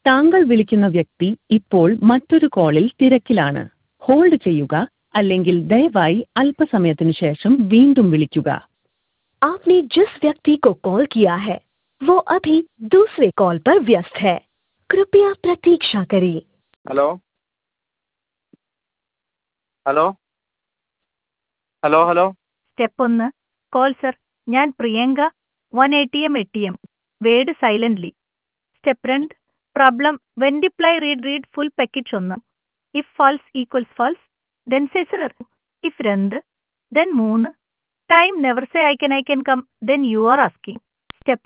താങ്കൾ വിളിക്കുന്ന വ്യക്തി ഇപ്പോൾ മറ്റൊരു കോളിൽ തിരക്കിലാണ് ഹോൾഡ് ചെയ്യുക അല്ലെങ്കിൽ ദയവായി അല്പസമയത്തിന് ശേഷം വീണ്ടും വിളിക്കുക आपने जिस व्यक्ति को कॉल किया है वो अभी दूसरे कॉल पर व्यस्त है कृपया प्रतीक्षा करें hello hello hello hello step ഒന്ന് കോൾ സർ ഞാൻ Priyanka one A T M A T M word silently step രണ്ട് problem when deeply read read full package ഒന്ന് if false equals false then say sir if രണ്ട് then മൂന്ന് time never say I can I can come then you are asking